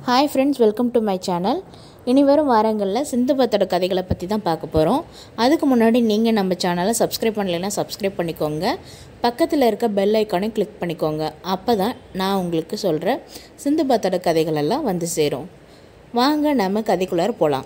hi friends welcome to my channel இனி வரும் வாரங்களில் சிந்துபத்தோட கதைகளை பற்றி தான் பார்க்க போகிறோம் அதுக்கு முன்னாடி நீங்கள் நம்ம சேனலை சப்ஸ்கிரைப் பண்ணலைன்னா சப்ஸ்கிரைப் பண்ணிக்கோங்க பக்கத்தில் இருக்க பெல் ஐக்கானை கிளிக் பண்ணிக்கோங்க அப்போ தான் நான் உங்களுக்கு சொல்கிற சிந்துபத்தோட கதைகள் எல்லாம் வந்து சேரும் வாங்க நம்ம கதைக்குள்ளார போகலாம்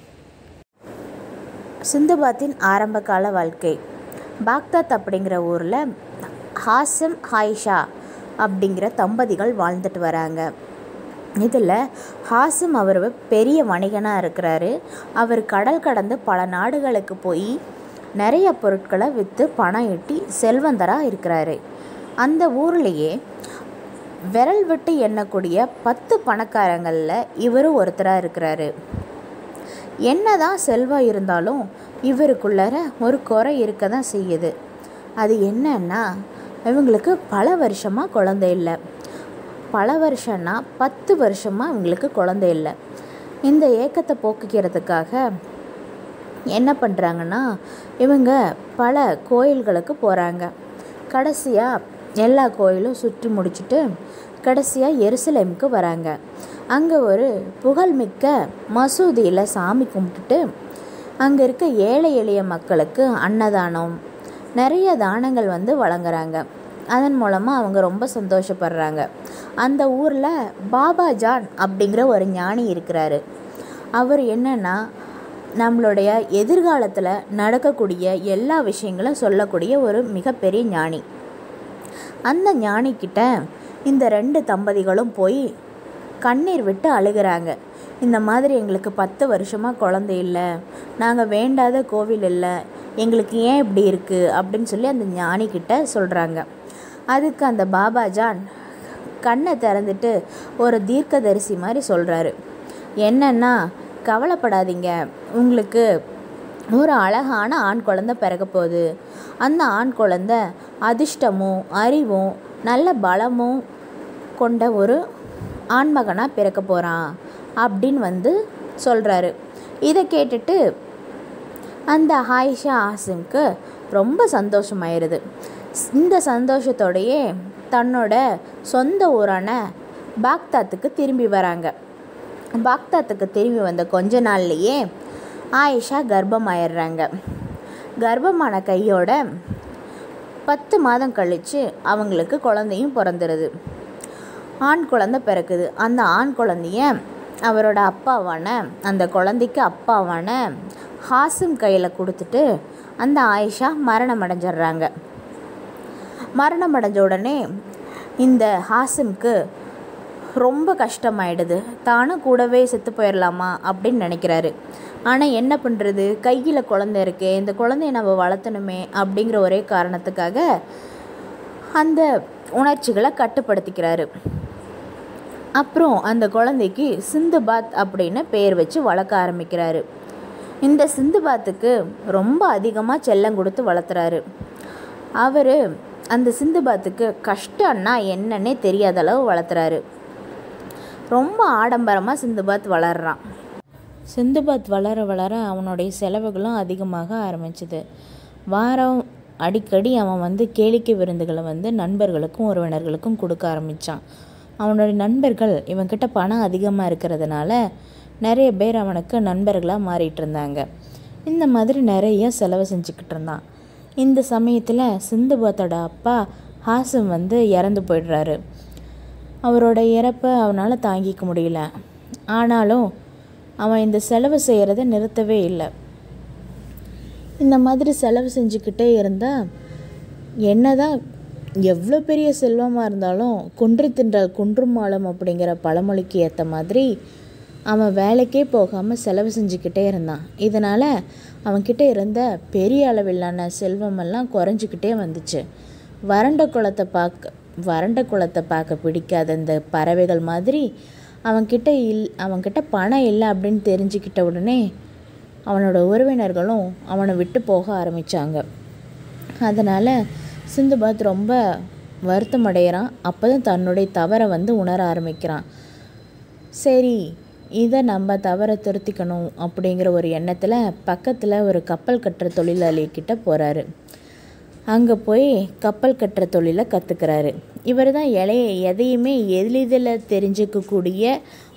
சிந்துபாத்தின் ஆரம்ப கால வாழ்க்கை பாக்தாத் அப்படிங்கிற ஊரில் ஹாசிம் ஹாயிஷா அப்படிங்கிற தம்பதிகள் வாழ்ந்துட்டு வராங்க இதில் ஹாசிம் அவர் பெரிய வணிகனாக இருக்கிறாரு அவர் கடல் கடந்து பல நாடுகளுக்கு போய் நிறைய பொருட்களை விற்று பணம் ஈட்டி செல்வந்தராக இருக்கிறாரு அந்த ஊர்லேயே விரல் விட்டு எண்ணக்கூடிய பத்து பணக்காரங்களில் இவரும் ஒருத்தராக இருக்கிறாரு என்னதான் செல்வம் இருந்தாலும் இவருக்குள்ளார ஒரு குறை இருக்க தான் செய்யுது அது என்னன்னா இவங்களுக்கு பல வருஷமாக குழந்தை இல்லை பல வருஷம்னா பத்து வருஷமாக இவங்களுக்கு குழந்தை இல்லை இந்த ஏக்கத்தை போக்குக்கிறதுக்காக என்ன பண்ணுறாங்கன்னா இவங்க பல கோயில்களுக்கு போகிறாங்க கடைசியாக எல்லா கோயிலும் சுற்றி முடிச்சுட்டு கடைசியாக எருசலேமுக்கு வராங்க அங்கே ஒரு புகழ்மிக்க மசூதியில் சாமி கும்பிட்டுட்டு அங்கே இருக்க ஏழை எளிய மக்களுக்கு அன்னதானம் நிறைய தானங்கள் வந்து வழங்குறாங்க அதன் மூலமாக அவங்க ரொம்ப சந்தோஷப்படுறாங்க அந்த ஊரில் பாபா ஜான் அப்படிங்கிற ஒரு ஞானி இருக்கிறாரு அவர் என்னன்னா நம்மளுடைய எதிர்காலத்தில் நடக்கக்கூடிய எல்லா விஷயங்களும் சொல்லக்கூடிய ஒரு மிகப்பெரிய ஞானி அந்த ஞானிக்கிட்ட இந்த ரெண்டு தம்பதிகளும் போய் கண்ணீர் விட்டு அழுகிறாங்க இந்த மாதிரி எங்களுக்கு பத்து வருஷமாக குழந்தை இல்லை நாங்கள் வேண்டாத கோவில் இல்லை எங்களுக்கு ஏன் இப்படி இருக்குது அப்படின்னு சொல்லி அந்த ஞானிக்கிட்ட சொல்கிறாங்க அதுக்கு அந்த பாபாஜான் கண்ணை திறந்துட்டு ஒரு தீர்க்கதரிசி மாதிரி சொல்கிறாரு என்னன்னா கவலைப்படாதீங்க உங்களுக்கு ஒரு அழகான ஆண் குழந்தை பிறக்க போகுது அந்த ஆண் குழந்தை அதிர்ஷ்டமும் அறிவும் நல்ல பலமும் கொண்ட ஒரு ஆண்மகனாக பிறக்க போகிறான் அப்படின்னு வந்து சொல்கிறாரு இதை கேட்டுட்டு அந்த ஹாயிஷா ஆசிம்க்கு ரொம்ப சந்தோஷமாயிருது இந்த சந்தோஷத்தோடையே தன்னோட சொந்த ஊரான பாக்தாத்துக்கு திரும்பி வராங்க பாக்தாத்துக்கு திரும்பி வந்த கொஞ்ச நாள்லையே ஆயிஷா கர்ப்பமாயிடுறாங்க கர்ப்பமான கையோட பத்து மாதம் கழித்து அவங்களுக்கு குழந்தையும் பிறந்துடுது ஆண் குழந்தை பிறக்குது அந்த ஆண் குழந்தைய அவரோட அப்பாவான அந்த குழந்தைக்கு அப்பாவான ஹாசிம் கையில் கொடுத்துட்டு அந்த ஆயிஷா மரணம் அடைஞ்சிடுறாங்க மரணம் அடைஞ்ச உடனே இந்த ஹாசிம்க்கு ரொம்ப கஷ்டமாயிடுது தானும் கூடவே செத்து போயிடலாமா அப்படின்னு நினைக்கிறாரு ஆனால் என்ன பண்ணுறது கையில் குழந்தை இருக்கே இந்த குழந்தைய நம்ம வளர்த்தணுமே அப்படிங்கிற ஒரே காரணத்துக்காக அந்த உணர்ச்சிகளை கட்டுப்படுத்திக்கிறாரு அப்புறம் அந்த குழந்தைக்கு சிந்துபாத் அப்படின்னு பேர் வச்சு வளர்க்க ஆரம்பிக்கிறாரு இந்த சிந்துபாத்துக்கு ரொம்ப அதிகமாக செல்லம் கொடுத்து வளர்த்துறாரு அவர் அந்த சிந்துபாத்துக்கு கஷ்டம்னா என்னன்னே தெரியாத அளவு வளர்த்துறாரு ரொம்ப ஆடம்பரமாக சிந்துபாத் வளர்றான் சிந்துபாத் வளர வளர அவனுடைய செலவுகளும் அதிகமாக ஆரம்பிச்சுது வாரம் அடிக்கடி அவன் வந்து கேளிக்கை விருந்துகளை வந்து நண்பர்களுக்கும் உறவினர்களுக்கும் கொடுக்க ஆரம்பித்தான் அவனுடைய நண்பர்கள் இவன்கிட்ட பணம் அதிகமாக இருக்கிறதுனால நிறைய பேர் அவனுக்கு நண்பர்களாக மாறிட்டு இருந்தாங்க இந்த மாதிரி நிறைய செலவு செஞ்சுக்கிட்டு இருந்தான் இந்த சமயத்தில் சிந்துபாத்தோட அப்பா ஹாசிம் வந்து இறந்து போயிடுறாரு அவரோட இறப்பை அவனால் தாங்கிக்க முடியல ஆனாலும் அவன் இந்த செலவு செய்கிறத நிறுத்தவே இல்லை இந்த மாதிரி செலவு செஞ்சுக்கிட்டே இருந்தால் என்னதான் எவ்வளோ பெரிய செல்வமாக இருந்தாலும் குன்று தின்றால் குன்றும் மாலம் அப்படிங்கிற பழமொழிக்கு ஏற்ற மாதிரி அவன் வேலைக்கே போகாமல் செலவு செஞ்சுக்கிட்டே இருந்தான் இதனால் அவன்கிட்ட இருந்த பெரிய அளவிலான செல்வமெல்லாம் குறைஞ்சிக்கிட்டே வந்துச்சு வறண்ட குளத்தை பார்க்க வறண்ட குளத்தை பார்க்க பிடிக்காத இந்த பறவைகள் மாதிரி அவன்கிட்ட இல் அவன்கிட்ட பணம் இல்லை அப்படின்னு தெரிஞ்சுக்கிட்ட உடனே அவனோட உறவினர்களும் அவனை விட்டு போக ஆரம்பித்தாங்க அதனால் சிந்துபாத் ரொம்ப வருத்தம் அடைகிறான் அப்போ தான் தன்னுடைய தவறை வந்து உணர ஆரம்பிக்கிறான் சரி இதை நம்ம தவறை திருத்திக்கணும் அப்படிங்கிற ஒரு எண்ணத்தில் பக்கத்தில் ஒரு கப்பல் கட்டுற தொழிலாளிகிட்ட போகிறாரு அங்கே போய் கப்பல் கட்டுற தொழிலை கற்றுக்கிறாரு இவர் தான் இலைய எதையுமே எளிதில் தெரிஞ்சுக்கக்கூடிய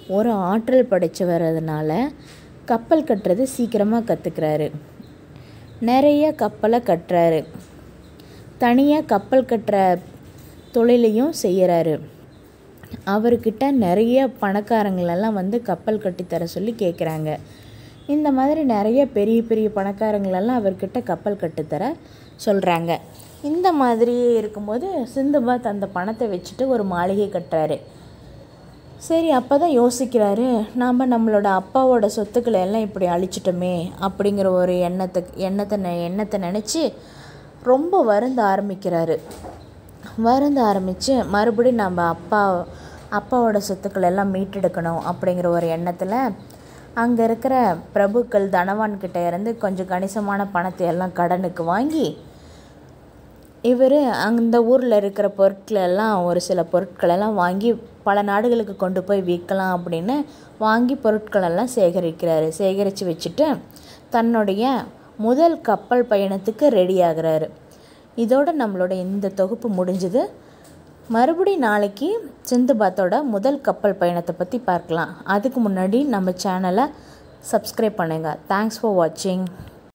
ஒரு ஆற்றல் படைச்சவரதுனால கப்பல் கட்டுறது சீக்கிரமாக கற்றுக்கிறாரு நிறைய கப்பலை கட்டுறாரு தனியாக கப்பல் கட்டுற தொழிலையும் செய்கிறாரு அவர்கிட்ட நிறைய பணக்காரங்களெல்லாம் வந்து கப்பல் கட்டித்தர சொல்லி கேட்குறாங்க இந்த மாதிரி நிறைய பெரிய பெரிய பணக்காரங்களெல்லாம் அவர்கிட்ட கப்பல் கட்டுத்தர சொல்கிறாங்க இந்த மாதிரி இருக்கும்போது சிந்துபாத் அந்த பணத்தை வச்சுட்டு ஒரு மாளிகை கட்டுறாரு சரி அப்போ தான் யோசிக்கிறாரு நாம் நம்மளோட அப்பாவோட சொத்துக்களை எல்லாம் இப்படி அழிச்சிட்டோமே அப்படிங்கிற ஒரு எண்ணத்தை எண்ணத்தை நெ- எண்ணத்தை நினச்சி ரொம்ப வருந்த ஆரம்பிக்கிறாரு வருந்த ஆரம்பித்து மறுபடியும் நம்ம அப்பா அப்பாவோட சொத்துக்களை எல்லாம் மீட்டெடுக்கணும் அப்படிங்கிற ஒரு எண்ணத்தில் அங்கே இருக்கிற பிரபுக்கள் தனவான் கிட்ட இருந்து கொஞ்சம் கணிசமான பணத்தை எல்லாம் கடனுக்கு வாங்கி இவர் அந்த ஊரில் இருக்கிற பொருட்களை எல்லாம் ஒரு சில பொருட்களெல்லாம் வாங்கி பல நாடுகளுக்கு கொண்டு போய் விற்கலாம் அப்படின்னு வாங்கி பொருட்களெல்லாம் சேகரிக்கிறாரு சேகரித்து வச்சுட்டு தன்னுடைய முதல் கப்பல் பயணத்துக்கு ரெடி ஆகுறாரு இதோட நம்மளோட இந்த தொகுப்பு முடிஞ்சுது மறுபடி நாளைக்கு சிந்துபாத்தோட முதல் கப்பல் பயணத்தை பற்றி பார்க்கலாம் அதுக்கு முன்னாடி நம்ம சேனலை சப்ஸ்கிரைப் பண்ணுங்கள் தேங்க்ஸ் ஃபார் வாட்சிங்